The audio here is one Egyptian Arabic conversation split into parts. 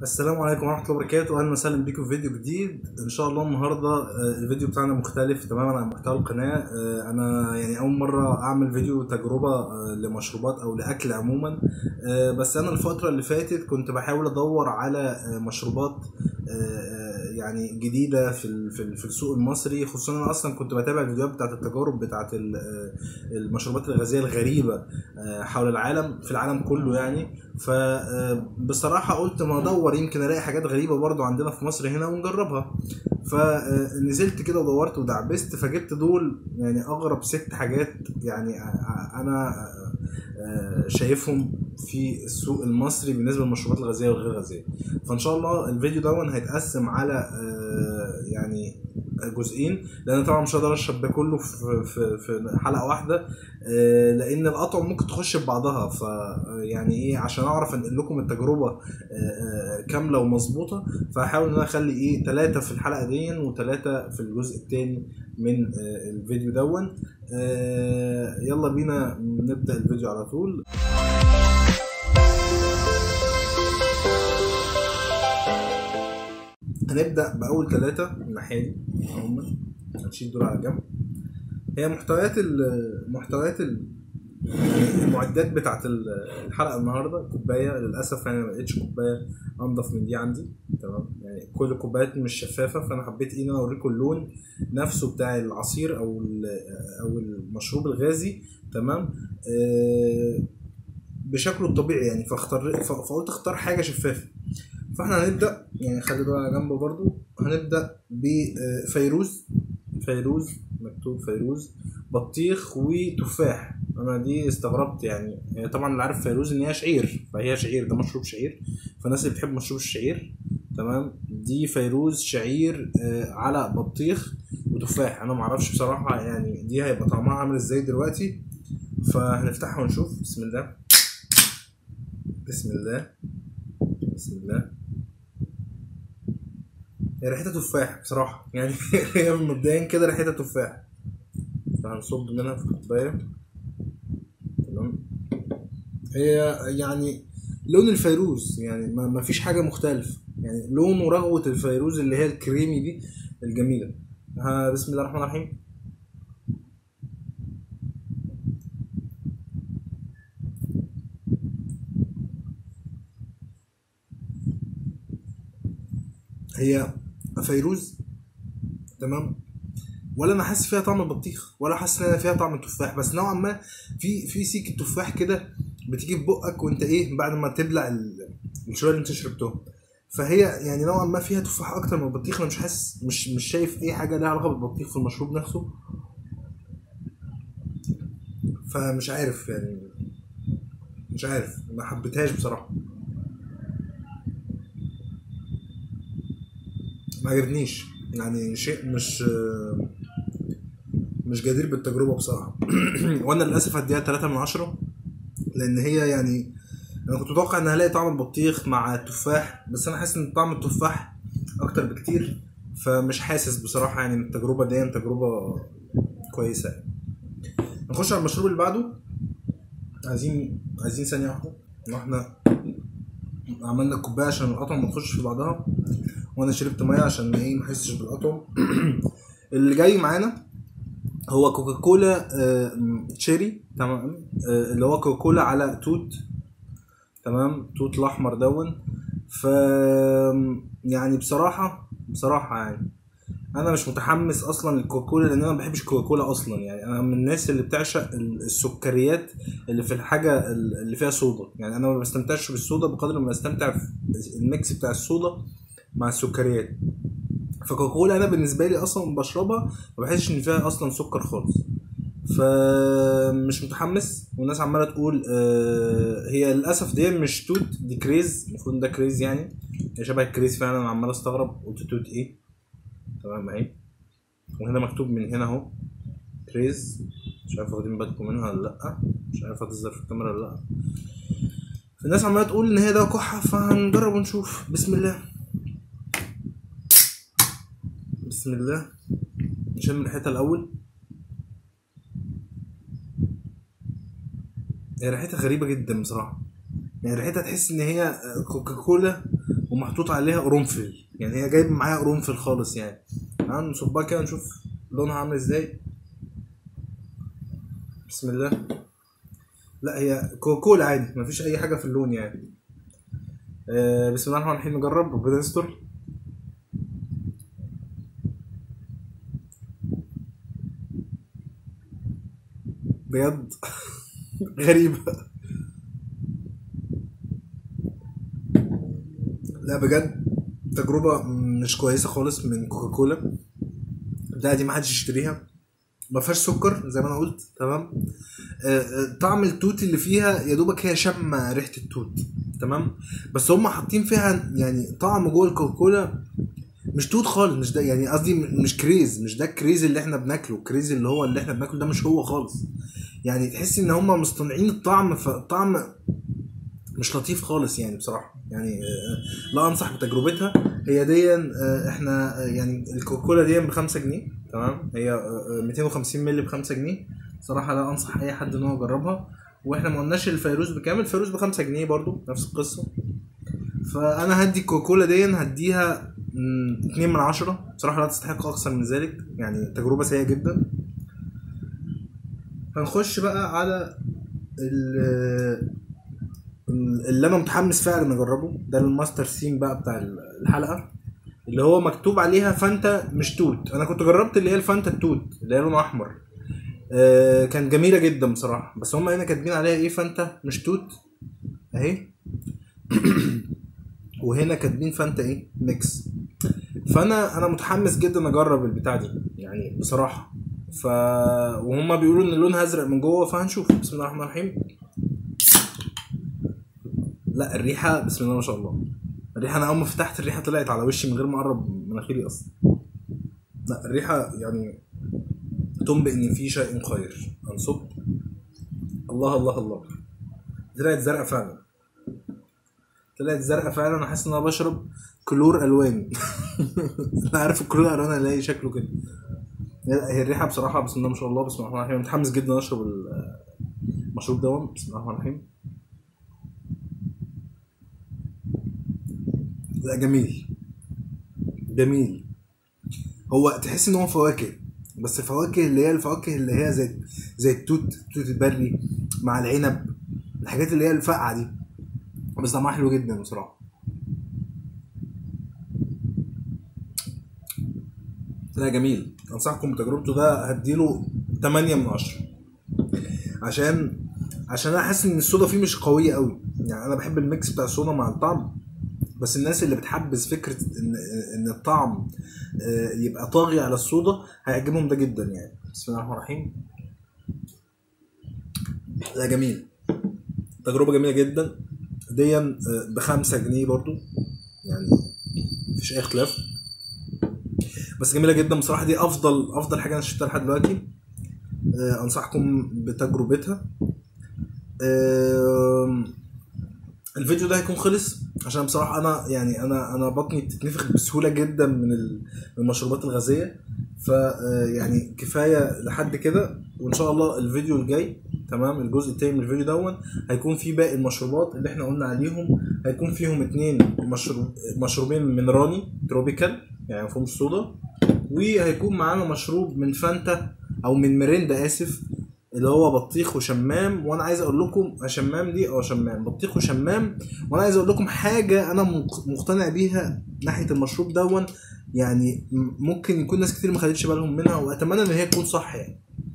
السلام عليكم ورحمة الله وبركاته أهلا وسهلا بيكم في فيديو جديد إن شاء الله النهاردة آه، الفيديو بتاعنا مختلف تماما عن محتوى القناة آه، أنا يعني أول مرة أعمل فيديو تجربة آه، لمشروبات أو لأكل عموما آه، بس أنا الفترة اللي فاتت كنت بحاول أدور على آه، مشروبات آه، آه، يعني جديدة في ال- في ال- في السوق المصري خصوصا أنا أصلا كنت بتابع الفيديوهات بتاعت التجارب بتاعت ال- آه، المشروبات الغازية الغريبة آه، حول العالم في العالم كله يعني فبصراحة قلت ما ادور يمكن الاقي حاجات غريبة برضو عندنا في مصر هنا ونجربها فنزلت كده ودورت ودعبست فجبت دول يعني اغرب ست حاجات يعني انا آه، شايفهم في السوق المصري بالنسبة للمشروبات الغازية والغير غازية فان شاء الله الفيديو ده هيتقسم على آه، يعني جزئين لان طبعا مش هقدر اشرب ده كله في في في حلقه واحده آه، لان الاطعم ممكن تخش ببعضها ف يعني ايه عشان اعرف انقل لكم التجربه آه، آه، كامله ومظبوطه فهحاول ان انا اخلي ايه ثلاثه في الحلقه دي وثلاثه في الجزء الثاني من آه، الفيديو دون آه، يلا بينا نبدا الفيديو على طول هنبدا باول ثلاثه من الناحيه دي هم هنشيل دول على جنب هي محتويات ال- محتويات ال- يعني المعدات بتاعت ال- الحلقه النهارده كوبايه للاسف انا ما لقيتش كوبايه انضف من دي عندي تمام يعني كل الكوبايات مش شفافه فانا حبيت ايه ان انا اوريكم اللون نفسه بتاع العصير او ال- او المشروب الغازي تمام آه بشكله الطبيعي يعني فاختار ف- فقلت اختار حاجه شفافه فاحنا هنبدا يعني خلي دول على جنب برضو هنبدا بفيروز فيروز مكتوب فيروز بطيخ وتفاح انا دي استغربت يعني هي طبعا اللي عارف فيروز ان هي شعير فهي شعير ده مشروب شعير فالناس اللي بتحب مشروب الشعير تمام دي فيروز شعير آه على بطيخ وتفاح انا معرفش بصراحه يعني دي هيبقى طعمها عامل ازاي دلوقتي فهنفتحها ونشوف بسم الله بسم الله بسم الله هي ريحتها تفاح بصراحة يعني هي مبدئيا كده ريحتها تفاح فهنصب منها في كوباية تمام هي يعني لون الفيروز يعني ما ما فيش حاجة مختلفة يعني لون ورغوة الفيروز اللي هي الكريمي دي الجميلة ها بسم الله الرحمن الرحيم هي فيروز تمام ولا انا حاسس فيها طعم البطيخ ولا حاسس ان فيها طعم التفاح بس نوعا ما في في سيك التفاح كده بتيجي في بقك وانت ايه بعد ما تبلع ال- الشويه اللي انت شربتهم فهي يعني نوعا ما فيها تفاح اكتر من البطيخ انا مش حاسس مش مش شايف اي حاجه لها علاقه بالبطيخ في المشروب نفسه فمش عارف يعني مش عارف ما حبيتهاش بصراحه ما عجبنيش يعني شيء مش مش جدير بالتجربه بصراحه وانا للاسف هديها 3 من 10 لان هي يعني انا كنت متوقع ان هلاقي طعم البطيخ مع التفاح بس انا حاسس ان طعم التفاح اكتر بكتير فمش حاسس بصراحه يعني إن التجربه دي تجربه كويسه يعني. نخش على المشروب اللي بعده عايزين عايزين ثانيه واحده إن احنا عملنا الكوبايه عشان القطعه ما تخش في بعضها وانا شربت ميه عشان ايه ما احسش بالقطعه اللي جاي معانا هو كوكاكولا آه، م- تشيري تمام آه، اللي هو كوكاكولا على توت تمام توت الاحمر دون ف يعني بصراحه بصراحه يعني انا مش متحمس اصلا للكوكاكولا لان انا ما بحبش الكوكاكولا اصلا يعني انا من الناس اللي بتعشق ال- السكريات اللي في الحاجه ال- اللي فيها صودا يعني انا ما بستمتعش بالصودا بقدر ما بستمتع في الميكس بتاع الصودا مع السكريات فكوكاكولا انا بالنسبه لي اصلا بشربها ما بحسش ان فيها اصلا سكر خالص فمش متحمس والناس عماله تقول آه هي للاسف دي مش توت دي كريز المفروض ده كريز يعني هي شبه الكريز فعلا انا عمال استغرب قلت توت ايه تمام اهي وهنا مكتوب من هنا اهو كريز مش عارف واخدين بالكم منها ولا لا مش عارف هتظهر في الكاميرا ولا لا الناس عماله تقول ان هي ده كحه فهنجرب ونشوف بسم الله بسم الله نشم ريحتها الاول هي ريحتها غريبه جدا بصراحه يعني ريحتها تحس ان هي كوكاكولا ومحطوط عليها قرنفل يعني هي جايب معاها قرنفل خالص يعني تعال نصبها كده نشوف لونها عامل ازاي بسم الله لا هي كوكولا عادي مفيش اي حاجه في اللون يعني آه بسم الله الرحمن الرحيم نجرب ربنا يستر بجد غريبة لا بجد تجربة مش كويسة خالص من كوكاكولا لا دي محدش يشتريها ما فيهاش سكر زي ما انا قلت تمام آه، آه، طعم التوت اللي فيها يا دوبك هي شامه ريحه التوت تمام بس هم حاطين فيها يعني طعم جوه الكوكاكولا مش توت خالص مش ده يعني قصدي م- مش كريز مش ده الكريز اللي احنا بناكله الكريز اللي هو اللي احنا بناكله ده مش هو خالص يعني تحس ان هم مصطنعين الطعم فالطعم مش لطيف خالص يعني بصراحه يعني آه، لا انصح بتجربتها هي دي آه، احنا آه، يعني الكوكولا دي ب 5 جنيه تمام هي آه، آه، 250 مللي ب 5 جنيه صراحه لا انصح اي حد ان هو يجربها واحنا ما قلناش الفيروز بكام الفيروز ب 5 جنيه برضو نفس القصه فانا هدي الكوكولا دي هديها 2 من 10 بصراحه لا تستحق اكثر من ذلك يعني تجربه سيئه جدا هنخش بقى على ال- اللي انا متحمس فعلا اجربه ده الماستر سيم بقى بتاع الحلقه اللي هو مكتوب عليها فانتا مش توت انا كنت جربت اللي هي الفانتا التوت اللي هي لونها احمر آه كانت جميله جدا بصراحه بس هم هنا كاتبين عليها ايه فانتا مش توت اهي وهنا كاتبين فانتا ايه ميكس فانا انا متحمس جدا اجرب البتاع دي يعني بصراحه ف وهم بيقولوا ان لونها ازرق من جوه فهنشوف بسم الله الرحمن الرحيم لا الريحه بسم الله ما شاء الله الريحه انا اول ما فتحت الريحه طلعت على وشي من غير ما اقرب مناخيري اصلا لا الريحه يعني تنبئ ان في شيء خير هنصب الله الله الله طلعت زرقاء فعلا طلعت زرقاء فعلا انا حاسس ان انا بشرب كلور الوان انا عارف الكلور الالوان الاقي شكله كده لا هي الريحه بصراحه بسم الله ما شاء الله بسم الله الرحمن الرحيم متحمس جدا اشرب ال- المشروب ده بسم الله الرحمن الرحيم لا جميل جميل هو تحس ان هو فواكه بس الفواكه اللي هي الفواكه اللي هي زي زي التوت توت البري مع العنب الحاجات اللي هي الفاقعه دي بس طعمها حلو جدا بصراحه لا جميل انصحكم بتجربته ده هديله 8 من 10 عشان عشان انا حاسس ان الصودا فيه مش قويه قوي يعني انا بحب الميكس بتاع الصودا مع الطعم بس الناس اللي بتحبذ فكره ان ان الطعم آه، يبقى طاغي على الصودا هيعجبهم ده جدا يعني بسم الله الرحمن الرحيم لا جميل تجربه جميله جدا دي ب 5 جنيه برضو يعني مفيش اي اختلاف بس جميله جدا بصراحه دي افضل افضل حاجه انا شفتها لحد دلوقتي آه، انصحكم بتجربتها آم، الفيديو ده هيكون خلص عشان بصراحه انا يعني انا انا بطني بتتنفخ بسهوله جدا من ال- من المشروبات الغازيه ف آه، يعني كفايه لحد كده وان شاء الله الفيديو الجاي تمام الجزء التاني من الفيديو دون هيكون فيه باقي المشروبات اللي احنا قلنا عليهم هيكون فيهم اتنين مشروب مشروبين من راني تروبيكال يعني مفهومش صودا وهيكون معانا مشروب من فانتا او من ميريندا اسف اللي هو بطيخ وشمام وانا عايز اقول لكم شمام دي اه شمام بطيخ وشمام وانا عايز اقول لكم حاجه انا مق- مقتنع بيها ناحيه المشروب دون يعني م- ممكن يكون ناس كتير ما خدتش بالهم منها واتمنى ان هي تكون صح يعني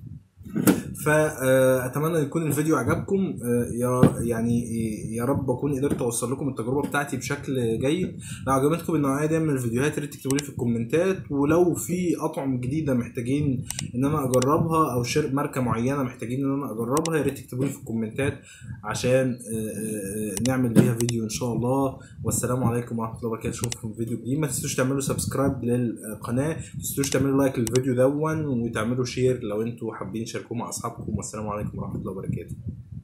فاتمنى يكون الفيديو عجبكم آه، يا يعني يا رب اكون قدرت اوصل لكم التجربه بتاعتي بشكل جيد لو عجبتكم النوعيه دي من الفيديوهات يا ريت تكتبوا لي في الكومنتات ولو في اطعم جديده محتاجين ان انا اجربها او شر ماركه معينه محتاجين ان انا اجربها يا ريت تكتبوا لي في الكومنتات عشان آه، آه، نعمل بيها فيديو ان شاء الله والسلام عليكم ورحمه الله وبركاته اشوفكم في فيديو جديد ما تنسوش تعملوا سبسكرايب للقناه ما تنسوش تعملوا لايك للفيديو دون وتعملوا شير لو انتوا حابين تشاركوه مع اصحابكم والسلام عليكم ورحمه الله وبركاته